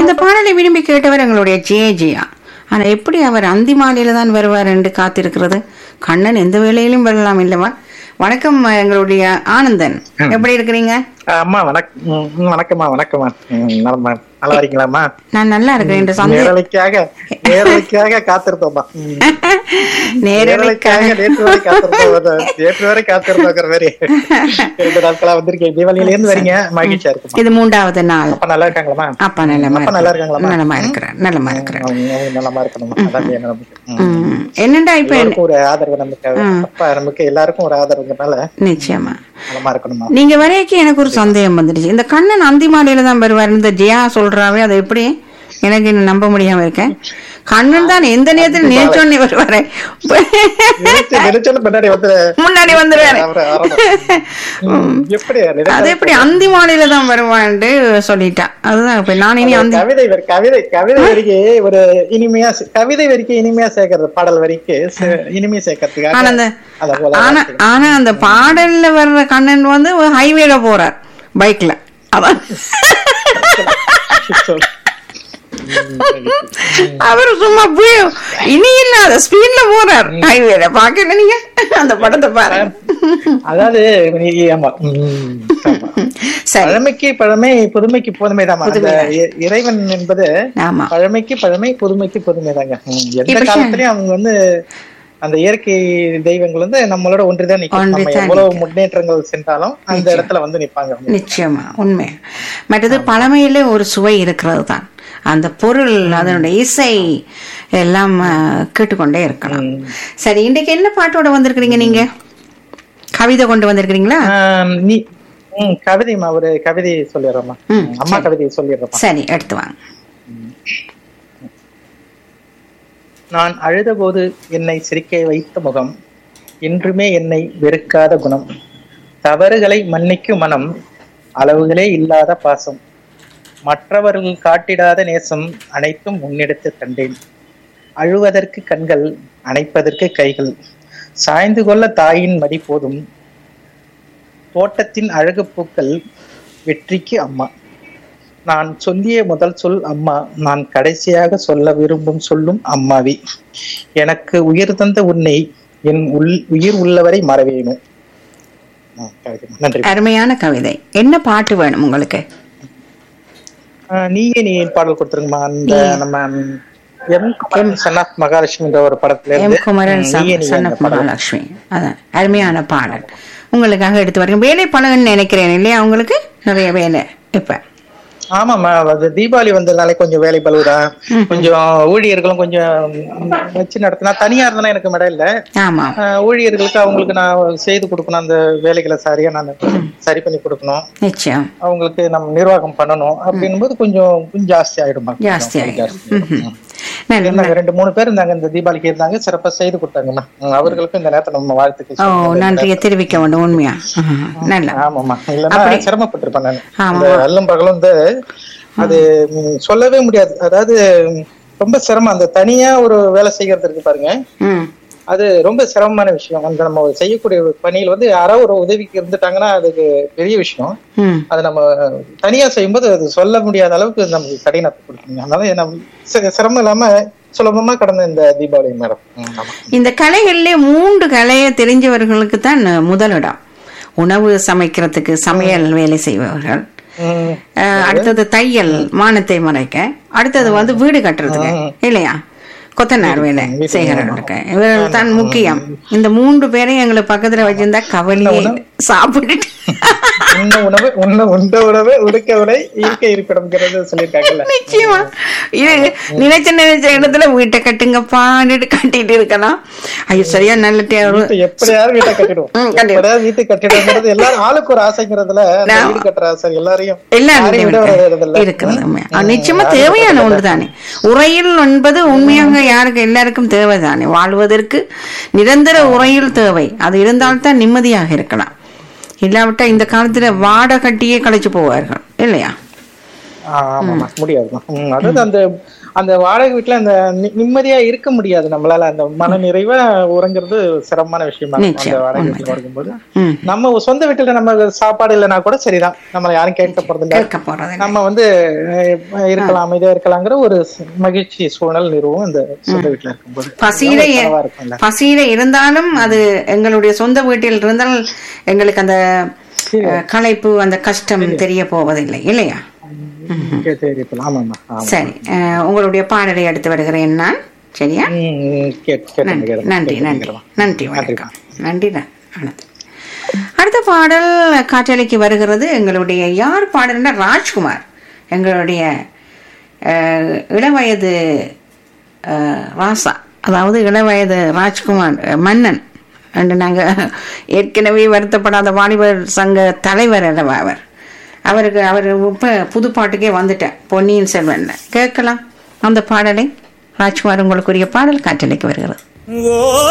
இந்த பாடலை விரும்பி கேட்டவர் எங்களுடைய ஜே ஜியா ஆனா எப்படி அவர் அந்தி மாலையில தான் வருவார் என்று காத்திருக்கிறது கண்ணன் எந்த வேலையிலும் வரலாம் இல்லவா வணக்கம் எங்களுடைய ஆனந்தன் எப்படி இருக்கிறீங்க அம்மா வணக்கம் வணக்கம்மா வணக்கம்மா ம், நலமா நல்லா இருக்கீங்களாம்மா நான் நல்லா இருக்கிறேன் என்று சந்தேகம் நேரலைக்காக நேரலைக்காக காத்திருந்தோம்மா ம். நேரலைக்காக நேரலைக்காக நேற்று வரை காத்திருந்தோம் நேற்று வரை காத்திருந்தோங்கிற மாதிரி இரண்டு நாட்களா வந்திருக்கீங்க தீபாவளியில இருந்து வரீங்க மகிழ்ச்சியா இருக்குமா இது மூன்றாவது நாள் அப்பா நல்லா இருக்காங்களாம்மா அப்பா நல்லமா அப்பா நல்லா இருக்காங்களாம்மா? நல்லமா இருக்கிறார் நல்லமா இருக்கிறார் அவங்க அவங்க நலமா இருக்கணுமா அதான் வேணும் நமக்கு ம். ம். என்னடா இப்ப என்ன- எல்லாருக்கும் ஒரு ஆதரவு நமக்கு அப்பா நமக்கு எல்லாருக்கும் ஒரு ஆதரவுங்கிறனால நிச்சயமா நலமா இருக்கணுமா நீங்க வரைக்கும் எனக்கு ஒரு சந்தேகம் வந்துடுச்சு இந்த கண்ணன் அந்தி மாலையில தான் வருவார் இந்த ஜியா சொல்றாவே அது எப்படி எனக்கு இன்னும் நம்ப முடியாம இருக்கேன் கண்ணன் தான் எந்த நேரத்துல நேச்சோன்னே வருவாரு நினைச்சு நினைச்சோன்னு பின்னாடி வந்து முன்னாடி வந்துருவாரு அவரை வரணும். ம். எப்படி அது எப்படி அந்தி மாலையில தான் வருவான்ட்டு சொல்லிட்டா அதுதான் இப்ப நான் இனி அந்தி கவிதை வரி கவிதை கவிதை வரிக்கு ஒரு இனிமையா சே- கவிதை வரிக்கு இனிமையா சேர்க்கறது பாடல் வரிக்கு சே- இனிமையா சேர்க்கறதுக்காக ஆனா அந்த அத போல ஆனா ஆனா அந்த பாடல்ல வர்ற கண்ணன் வந்து ஹைவேல போறார் பைக்ல அதான் சொல். அவர் சும்மா போய் இனி இல்லாத ஸ்பீட்ல போறார் ஹைவேல பாக்கல நீங்க அந்த படத்தை பாருங்க அதாவது நீ- ஆமா ம், ஆமா. சரி பழமைக்கு பழமை புதுமைக்கு புதுமை தான் அந்த இ- இறைவன் என்பது ஆமா பழமைக்கு பழமை புதுமைக்கு புதுமை தாங்க எந்த இப்ப காலத்திலயும் அவங்க வந்து அந்த இயற்கை தெய்வங்கள் வந்து நம்மளோட ஒன்றுதான் நிக்கும் நம்ம ஒன்றுதான் எவ்வளவு முன்னேற்றங்கள் சென்றாலும் அந்த இடத்துல வந்து நிப்பாங்க அவங்க. நிச்சயமா உண்மை மற்றது பழமையில ஒரு சுவை இருக்கிறது தான் அந்த பொருள் அதனுடைய இசை எல்லாம் அஹ், கேட்டுக்கொண்டே இருக்கலாம் சரி இன்றைக்கு என்ன பாட்டோட வந்திருக்கிறீங்க நீங்க கவிதை கொண்டு வந்திருக்கிறீங்களா ஆஹ் நீ ம், கவிதைமா ஒரு கவிதை சொல்லிடுறோமா ம், அம்மா கவிதையை சொல்லிடுறோமா சரி எடுத்து வாங்க நான் அழுதபோது என்னை சிரிக்க வைத்த முகம் என்றுமே என்னை வெறுக்காத குணம் தவறுகளை மன்னிக்கும் மனம் அளவுகளே இல்லாத பாசம் மற்றவர்கள் காட்டிடாத நேசம் அனைத்தும் முன்னெடுத்து கண்டேன் அழுவதற்கு கண்கள் அணைப்பதற்கு கைகள் சாய்ந்து கொள்ள தாயின் மடி போதும் தோட்டத்தின் அழகு பூக்கள் வெற்றிக்கு அம்மா நான் சொல்லிய முதல் சொல் அம்மா நான் கடைசியாக சொல்ல விரும்பும் சொல்லும் அம்மாவி எனக்கு உயிர் தந்த உன்னை என் உள் உயிர் உள்ளவரை மறவேணும் ஆ, கவிதை. நன்றி அருமையான கவிதை என்ன பாட்டு வேணும் உங்களுக்கு ஆ, நீயே நீ பாடல் கொடுத்துருங்கம்மா அந்த நம்ம எம் குமரன் சன் ஆஃப் மகாலட்சுமின்ற ஒரு படத்துல எம் இருந்து குமரன் ம், நீயே நீ சன் அந்த ஆஃப் பாடல் மகாலட்சுமி அதான் அருமையான பாடல் உங்களுக்காக எடுத்து வரேன் வேலை பழகுன்னு நினைக்கிறேன் இல்லையா உங்களுக்கு நிறைய வேலை இப்ப ஆமாம்மா அது தீபாவளி வந்ததுனால கொஞ்சம் வேலை பழுவுதான் கொஞ்சம் ஊழியர்களும் கொஞ்சம் வச்சு நடத்தினா தனியா இருந்தா எனக்கு மேடம் இல்ல ஆமா ஆஹ் ஊழியர்களுக்கு அவங்களுக்கு நான் செய்து கொடுக்கணும் அந்த வேலைகளை சரியா நான் சரி பண்ணி கொடுக்கணும் நிச்சயம் அவங்களுக்கு நம்ம நிர்வாகம் பண்ணணும் அப்படின்போது கொஞ்சம் கொஞ்சம் ஜாஸ்தி ஆயிடுமா ஜாஸ்தி ஆயிடும் ம்ஹும். நல்ல இருந்தாங்க ரெண்டு மூணு பேர் இருந்தாங்க இந்த தீபாவளிக்கு இருந்தாங்க சிறப்பா செய்து கொடுத்தாங்கம்மா உம், அவர்களுக்கும் இந்த நேரத்துல நம்ம வாழ்த்துக்கு ஓ நன்றியை தெரிவிக்க வேண்டும் உண்மையா ஆஹா, நல்லா ஆமாமா இல்லன்னா சிரமப்பட்டிருப்பேன் நான் ஆமா. இந்த அல்லும் பகலும் வந்து அது உம், சொல்லவே முடியாது அதாவது உம், ரொம்ப சிரமம் அந்த தனியா ஒரு வேலை செய்யறது இருக்கு பாருங்க ம் அது ரொம்ப சிரமமான விஷயம் அந்த நம்ம செய்யக்கூடிய பணியில் வந்து யாரோ ஒரு உதவிக்கு இருந்துட்டாங்கன்னா அதுக்கு பெரிய விஷயம் ம் அதை நம்ம தனியா செய்யும்போது அது சொல்ல முடியாத அளவுக்கு நமக்கு கடினத்தை கொடுக்குங்க அதனால நம்ம சி- சிரமம் இல்லாம சுலபமா கடந்த இந்த தீபாவளி மேடம் ம், ஆமா இந்த கலைகளிலே மூன்று கலையை தெரிஞ்சவர்களுக்கு தான் முதலிடம் உணவு சமைக்கிறதுக்கு சமையல் வேலை செய்பவர்கள் ம், அஹ், அடுத்தது தையல் மானத்தை மறைக்க அடுத்தது வந்து வீடு கட்டுறதுக்கு இல்லையா கொத்தனார் வேலை செய்கிறவர்களுக்கு இவர்கள் தான் முக்கியம் இந்த மூன்று பேரையும் எங்களை பக்கத்துல வச்சிருந்தா கவலையே இல்லை. சாப்பிட்டுட்டு உண்ண உணவு உண்ண உண்ட உணவு உடுக்க உடை இயற்கை இருப்பிடம்ங்கிறது சொல்லியிருக்காங்கல்ல நிச்சயமா இது நினைச்ச நினைச்ச இடத்துல வீட்டை கட்டுங்கப்பான்னுட்டு கட்டிட்டு இருக்கலாம் ஐயோ சரியா நல்ல டே- வீட்டை எப்படியாவது வீட்டை கட்டிடுவோம் ம், கண்டிப்பா. எப்படியாவது வீட்டை கட்டிடுவோங்கிறது எல்லாரும் ஆளுக்கு ஒரு ஆசைங்கிறதுல அந்த வீடு கட்டுற ஆசை எல்லாரையும் யாரையும் விட எல்லாரும் வர்றதில்ல. இருக்கிறது உண்மை. அது நிச்சயமா தேவையான ஒன்று தானே உரையில் என்பது உண்மையாக யாருக்கு எல்லாருக்கும் தேவைதானே வாழ்வதற்கு நிரந்தர உரையில் தேவை அது இருந்தால்தான் நிம்மதியாக இருக்கலாம் இல்லாவிட்டா இந்த காலத்துல வாடை கட்டியே கழிச்சு போவார்கள் இல்லையா ஆமாமா முடியாதுதான் ம், அதாவது அந்த அந்த வாடகை வீட்டுல அந்த நி- நிம்மதியா இருக்க முடியாது நம்மளால அந்த மன நிறைவா உறங்குறது சிரமமான விஷயமா இருக்கும் அந்த நிச்சயம், வாடகை வீட்டுல இருக்கும்போது ம் நம்ம சொந்த வீட்டுல நம்ம சாப்பாடு இல்லைன்னா கூட சரிதான் நம்மள யாரும் கேட்க போறது இல்ல கேட்க போறது இல்ல. நம்ம வந்து அஹ், இருக்கலாம் அமைதியா இருக்கலாங்கிற ஒரு ச- மகிழ்ச்சி சூழல் நிறுவும் இந்த சொந்த வீட்டுல இருக்கும்போது பசியில ஒரு கனவா இருக்கும்ல பசியில இருந்தாலும் அது எங்களுடைய சொந்த வீட்டில் இருந்தால் எங்களுக்கு அந்த அஹ், களைப்பு அந்த கஷ்டம் தெரிய போவதில்லை இல்லையா கே- தெரியுது. ஆமாமா ஆமா சரி அஹ், உங்களுடைய பாடலை எடுத்து வருகிறேன் நான் சரியா ம், கேட்- கேட்டுங்க, நன்றி கேட்டுங்க. நன்றி நன்றி கேட்டுங்க. நன்றி வணக்கம் நன்றி ந- வணக்கம் அடுத்த பாடல் காற்றலைக்கு வருகிறது எங்களுடைய யார் பாடல்னா ராஜ்குமார் எங்களுடைய அஹ், இளவயது அஹ், ராசா அதாவது இளவயது ராஜ்குமார் அஹ், மன்னன் என்று நாங்கள் ஏற்கனவே வருத்தப்படாத வாலிபர் சங்க தலைவர் அல்லவா அவர் அவருக்கு அவர் இப்போ புது பாட்டுக்கே வந்துட்டேன் பொன்னியின் செல்வன் கேட்கலாம் அந்த பாடலை ராஜ்குமார் உங்களுக்குரிய பாடல் காற்றலைக்கு வருகிறது ஓ